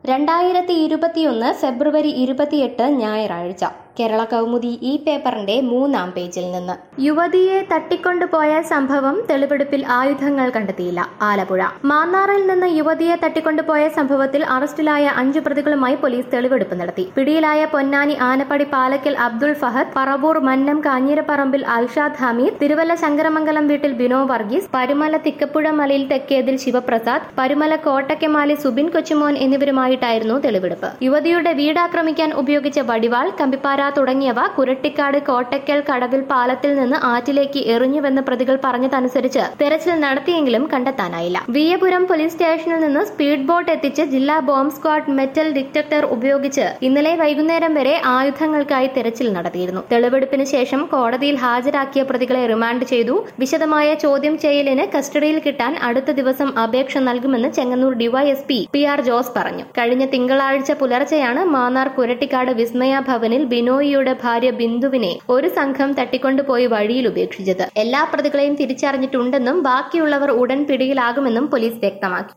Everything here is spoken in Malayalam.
രണ്ടായിരത്തി ഇരുപത്തിയൊന്ന് ഫെബ്രുവരി ഇരുപത്തിയെട്ട് ഞായറാഴ്ച കേരള കൗമുദി ഈ പേപ്പറിന്റെ മൂന്നാം പേജിൽ നിന്ന് യുവതിയെ തട്ടിക്കൊണ്ടുപോയ സംഭവം തെളിവെടുപ്പിൽ ആയുധങ്ങൾ കണ്ടെത്തിയില്ല ആലപ്പുഴ മാന്നാറിൽ നിന്ന് യുവതിയെ തട്ടിക്കൊണ്ടുപോയ സംഭവത്തിൽ അറസ്റ്റിലായ അഞ്ചു പ്രതികളുമായി പോലീസ് തെളിവെടുപ്പ് നടത്തി പിടിയിലായ പൊന്നാനി ആനപ്പടി പാലക്കൽ അബ്ദുൾ ഫഹദ് പറവൂർ മന്നം കാഞ്ഞിരപ്പറമ്പിൽ അൽഷാദ് ഹമീദ് തിരുവല്ല ശങ്കരമംഗലം വീട്ടിൽ ബിനോ വർഗീസ് പരുമല തിക്കപ്പുഴ മലയിൽ തെക്കേതിൽ ശിവപ്രസാദ് പരുമല കോട്ടയ്ക്കമാലി സുബിൻ കൊച്ചുമോൻ എന്നിവരുമായിട്ടായിരുന്നു തെളിവെടുപ്പ് യുവതിയുടെ വീടാക്രമിക്കാൻ ഉപയോഗിച്ച വടിവാൾ കമ്പിപ്പാര തുടങ്ങിയവ കുരട്ടിക്കാട് കോട്ടയ്ക്കൽ കടവിൽ പാലത്തിൽ നിന്ന് ആറ്റിലേക്ക് എറിഞ്ഞുവെന്ന് പ്രതികൾ പറഞ്ഞതനുസരിച്ച് തെരച്ചിൽ നടത്തിയെങ്കിലും കണ്ടെത്താനായില്ല വിയപുരം പോലീസ് സ്റ്റേഷനിൽ നിന്ന് സ്പീഡ് ബോട്ട് എത്തിച്ച് ജില്ലാ ബോംബ് സ്ക്വാഡ് മെറ്റൽ ഡിറ്റക്ടർ ഉപയോഗിച്ച് ഇന്നലെ വൈകുന്നേരം വരെ ആയുധങ്ങൾക്കായി തെരച്ചിൽ നടത്തിയിരുന്നു തെളിവെടുപ്പിന് ശേഷം കോടതിയിൽ ഹാജരാക്കിയ പ്രതികളെ റിമാൻഡ് ചെയ്തു വിശദമായ ചോദ്യം ചെയ്യലിന് കസ്റ്റഡിയിൽ കിട്ടാൻ അടുത്ത ദിവസം അപേക്ഷ നൽകുമെന്ന് Chengannur DYSP P R Jose പറഞ്ഞു കഴിഞ്ഞ തിങ്കളാഴ്ച പുലർച്ചെയാണ് മാന്നാർ കുരട്ടിക്കാട് വിസ്മയ ഭവനിൽ ബിനോയിയുടെ ഭാര്യ ബിന്ദുവിനെ ഒരു സംഘം തട്ടിക്കൊണ്ടുപോയി വഴിയിൽ ഉപേക്ഷിച്ചത് എല്ലാ പ്രതികളെയും തിരിച്ചറിഞ്ഞിട്ടുണ്ടെന്നും ബാക്കിയുള്ളവർ ഉടൻ പിടിയിലാകുമെന്നും പോലീസ് വ്യക്തമാക്കി